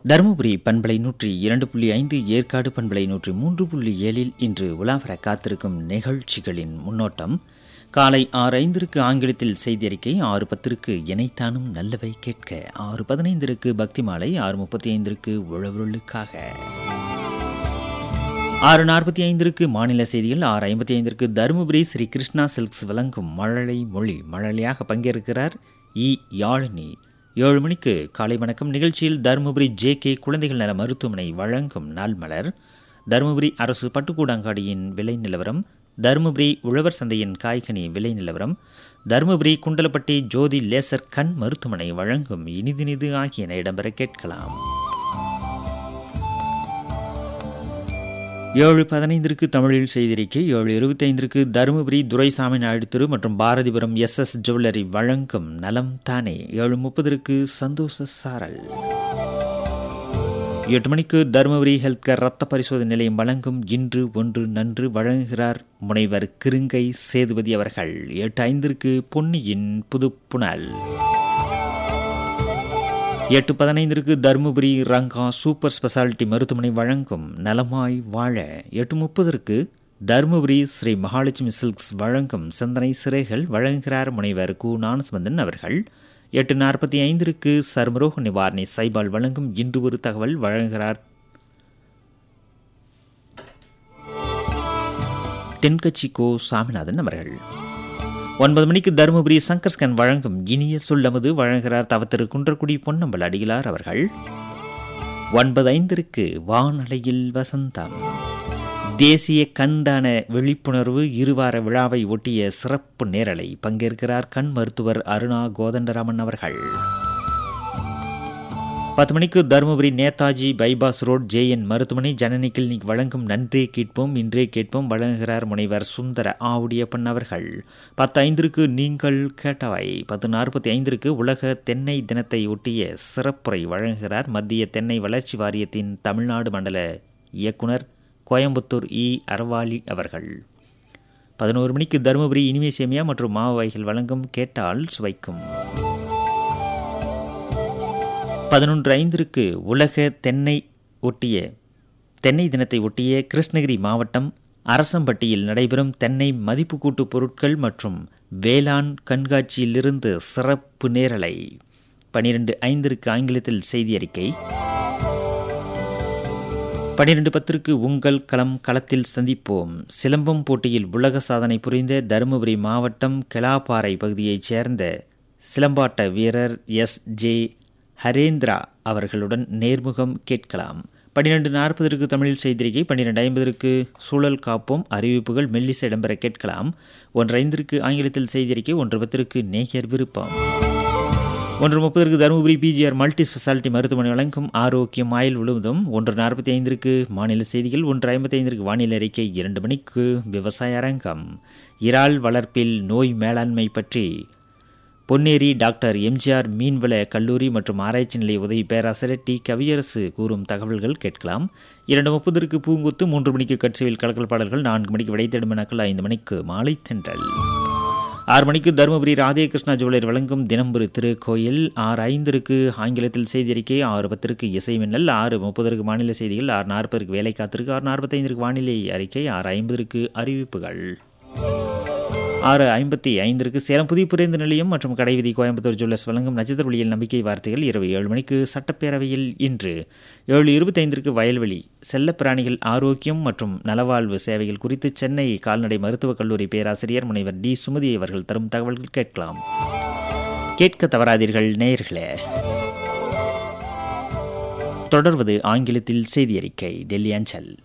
தருமபுரி பண்பலை நூற்றி இரண்டு புள்ளி ஐந்து ஏற்காடு பண்பலை நூற்றி மூன்று புள்ளி ஏழில் இன்று உலாவர காத்திருக்கும் நிகழ்ச்சிகளின் முன்னோட்டம் காலை ஆறு ஐந்திற்கு ஆங்கிலத்தில் செய்தி அறிக்கை ஆறு பத்திற்கு இணைத்தானும் நல்லவை கேட்க ஆறு பதினைந்திற்கு பக்தி மாலை ஆறு முப்பத்தி ஐந்திற்கு உழவுகளுக்காக ஆறு நாற்பத்தி ஐந்திற்கு மாநில செய்திகள் ஆறு ஐம்பத்தி ஐந்திற்கு தருமபுரி ஸ்ரீ கிருஷ்ணா சில்க்ஸ் வழங்கும் மழலை மொழி மழலையாக பங்கேற்கிறார் இ யாழினி ஏழு மணிக்கு காலை வணக்கம் நிகழ்ச்சியில் தருமபுரி ஜே கே குழந்தைகள் நல மருத்துவமனை வழங்கும் நாள் மலர் தருமபுரி அரசு பட்டுக்கூடாங்காடியின் விலை நிலவரம் தருமபுரி உழவர் சந்தையின் காய்கனி விலை நிலவரம் தருமபுரி குண்டலப்பட்டி ஜோதி லேசர் கண் மருத்துவமனை வழங்கும் இனிதினிது ஆகியன இடம்பெற கேட்கலாம் ஏழு பதினைந்திற்கு தமிழில் செய்திருக்கை ஏழு இருபத்தைந்திற்கு தருமபுரி துரைசாமி நாயுடு திரு மற்றும் பாரதிபுரம் எஸ் எஸ் ஜுவல்லரி வழங்கும் நலம் தானே ஏழு முப்பதற்கு சந்தோஷ சாரல் எட்டு மணிக்கு தருமபுரி ஹெல்த் கேர் ரத்த பரிசோதனை நிலையம் வழங்கும் இன்று ஒன்று நன்று வழங்குகிறார் முனைவர் கிருங்கை சேதுபதி அவர்கள் எட்டு ஐந்திற்கு பொன்னியின் புதுப்புணல் எட்டு பதினைந்திற்கு தருமபுரி ரங்கா சூப்பர் ஸ்பெஷாலிட்டி மருத்துவமனை வழங்கும் நலமாய் வாழ எட்டு முப்பதற்கு தருமபுரி ஸ்ரீ மகாலட்சுமி சில்க்ஸ் வழங்கும் சிந்தனை சிறைகள் வழங்குகிறார் முனைவர் கு ஞானசம்பந்தன் அவர்கள் எட்டு நாற்பத்தி ஐந்திற்கு சர்மரோக நிவாரணி சைபால் வழங்கும் இன்று ஒரு தகவல் வழங்குகிறார் தென்கட்சி கோ சாமிநாதன் அவர்கள் ஒன்பது மணிக்கு தருமபுரி சங்கர் ஸ்கன் வழங்கும் இனிய சொல்லமது வழங்குகிறார் தவத்திரு குன்றக்குடி பொன்னம்பல் அடிகளார் அவர்கள் ஒன்பது ஐந்திற்கு வானலையில் வசந்தம் தேசிய கண்தான விழிப்புணர்வு இருவார விழாவை ஒட்டிய சிறப்பு நேரலை பங்கேற்கிறார் கண் மருத்துவர் அருணா கோதண்டராமன் அவர்கள் பத்து மணிக்கு Dharmapuri Netaji bypass road JN மருத்துவமனை ஜனனி கிளினிக் வழங்கும் நன்றே கேட்போம் இன்றே கேட்போம் வழங்குகிறார் முனைவர் சுந்தர ஆவுடியப்பன் அவர்கள் பத்து ஐந்திற்கு நீங்கள் கேட்டவை பத்து நாற்பத்தி ஐந்திற்கு உலக தென்னை தினத்தை ஒட்டிய சிறப்புரை வழங்குகிறார் மத்திய தென்னை வளர்ச்சி வாரியத்தின் தமிழ்நாடு மண்டல இயக்குனர் கோயம்புத்தூர் இ அரவாளி அவர்கள் பதினோரு மணிக்கு தருமபுரி இனிமே சேமியா மற்றும் மாவு வகைகள் வழங்கும் கேட்டால் சுவைக்கும் பதினொன்று ஐந்திற்கு உலக தென்னை ஒட்டிய தென்னை தினத்தை ஒட்டிய கிருஷ்ணகிரி மாவட்டம் அரசம்பட்டியில் நடைபெறும் தென்னை மதிப்பு கூட்டு பொருட்கள் மற்றும் வேளாண் கண்காட்சியிலிருந்து சிறப்பு நேரலை பனிரெண்டு ஐந்திற்கு ஆங்கிலத்தில் செய்தி அறிக்கை பனிரெண்டு பத்திற்கு உங்கள் களம் களத்தில் சந்திப்போம் சிலம்பம் போட்டியில் உலக சாதனை புரிந்த தருமபுரி மாவட்டம் கெலாப்பாறை பகுதியைச் சேர்ந்த சிலம்பாட்ட வீரர் எஸ் ஜே ஹரேந்திரா அவர்களுடன் நேர்முகம் கேட்கலாம் பன்னிரெண்டு நாற்பதற்கு தமிழில் செய்திருக்கை பன்னிரெண்டு ஐம்பதற்கு சூழல் காப்போம் அறிவிப்புகள் மெல்லிச இடம்பெற கேட்கலாம் ஒன்று ஐந்திற்கு ஆங்கிலத்தில் செய்திருக்கை ஒன்று பத்திற்கு நேயர் விருப்பம் ஒன்று முப்பதற்கு தருமபுரி பிஜிஆர் மல்டி ஸ்பெஷாலிட்டி மருத்துவமனை வழங்கும் ஆரோக்கியம் ஆயில் முழுவதும் ஒன்று நாற்பத்தி ஐந்திற்கு மாநில செய்திகள் ஒன்று ஐம்பத்தி ஐந்திற்கு வானிலை அறிக்கை இரண்டு மணிக்கு விவசாய அரங்கம் இறால் வளர்ப்பில் நோய் மேலாண்மை பற்றி பொன்னேரி டாக்டர் எம்ஜிஆர் மீன்வள கல்லூரி மற்றும் ஆராய்ச்சி நிலைய உதவி பேராசிரியர் டி கவியரசு கூறும் தகவல்கள் கேட்கலாம் இரண்டு முப்பதற்கு பூங்குத்து மூன்று மணிக்கு கட்சியில் கலக்கல் பாடல்கள் நான்கு மணிக்கு விடைத்தேடும் வினாக்கள் ஐந்து மணிக்கு மாலை தென்றல் ஆறு மணிக்கு தருமபுரி ராதே கிருஷ்ணா ஜுவலர் வழங்கும் தினம்புரி திருக்கோயில் ஆறு ஐந்திற்கு ஆங்கிலத்தில் செய்தி அறிக்கை ஆறு பத்திற்கு இசை மின்னல் ஆறு முப்பதற்கு மாநில செய்திகள் ஆறு நாற்பதற்கு வேலை காத்திருக்கு ஆறு நாற்பத்தைந்திற்கு வானிலை அறிக்கை ஆறு ஐம்பதற்கு அறிவிப்புகள் ஆறு ஐம்பத்தி ஐந்திற்கு சேலம் புதிய புரிந்து நிலையம் மற்றும் கடைவிதி கோயம்புத்தூர் ஜுவல்லர்ஸ் வழங்கும் நட்சத்திர ஒளியில் நம்பிக்கை வார்த்தைகள் இரவு ஏழு மணிக்கு சட்டப்பேரவையில் இன்று ஏழு இருபத்தைந்திற்கு வயல்வெளி செல்லப்பிராணிகள் ஆரோக்கியம் மற்றும் நலவாழ்வு சேவைகள் குறித்து சென்னை கால்நடை மருத்துவக் கல்லூரி பேராசிரியர் முனைவர் டி சுமதி அவர்கள் தரும் தகவல்கள் கேட்கலாம் கேட்க தவறாதீர்கள் நேயர்களே தொடர்வது ஆங்கிலத்தில் செய்தி அறிக்கை டெல்லி அஞ்சல்